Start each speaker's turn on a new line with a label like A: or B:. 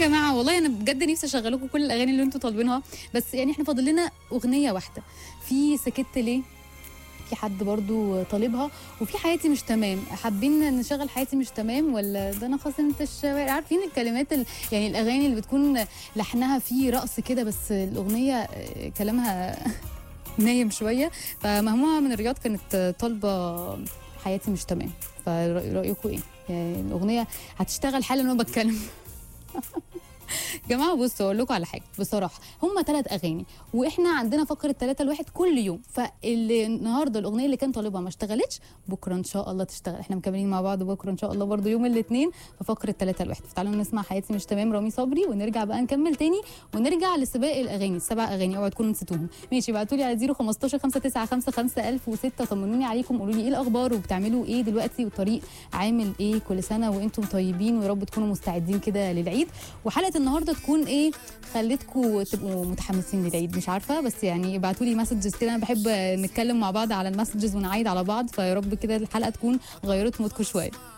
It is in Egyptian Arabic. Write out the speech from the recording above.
A: جماعه والله انا بجد نفسي اشغل لكم كل الاغاني اللي انتوا طالبينها بس يعني احنا فاضل لنا اغنيه واحده في سكت ليه في حد برضو طالبها وفي حياتي مش تمام حابين نشغل حياتي مش تمام ولا ده انا خصمت الشوارع عارفين الكلمات ال... يعني الاغاني اللي بتكون لحنها فيه رقص كده بس الاغنيه آه، كلامها نايم شويه فمجموعه من الرياض كانت طالبه حياتي مش تمام فرايكم ايه يعني الاغنيه هتشتغل حالا وانا بتكلم جماعه بصوا اقول لكم على حاجه بصراحه هم ثلاث اغاني واحنا عندنا فقره ثلاثة الواحد كل يوم فاللي النهارده الاغنيه اللي كان طالبها ما اشتغلتش بكره ان شاء الله تشتغل احنا مكملين مع بعض بكره ان شاء الله برضو يوم الاثنين في فقره ثلاثة الواحد فتعالوا نسمع حياتي مش تمام رامي صبري ونرجع بقى نكمل تاني ونرجع لسباق الاغاني السبع اغاني اوعوا تكونوا نسيتوهم ماشي ابعتوا لي على 015 595 1006 طمنوني عليكم قولوا لي ايه الاخبار وبتعملوا ايه دلوقتي والطريق عامل ايه كل سنه وانتم طيبين ويا رب تكونوا مستعدين كده للعيد وحلقه النهارده تكون ايه خلتكم تبقوا متحمسين للعيد مش عارفه بس يعني ابعتوا لي مسجز كده انا بحب نتكلم مع بعض على المسجز ونعيد على بعض فيا رب كده الحلقه تكون غيرت مودكم شويه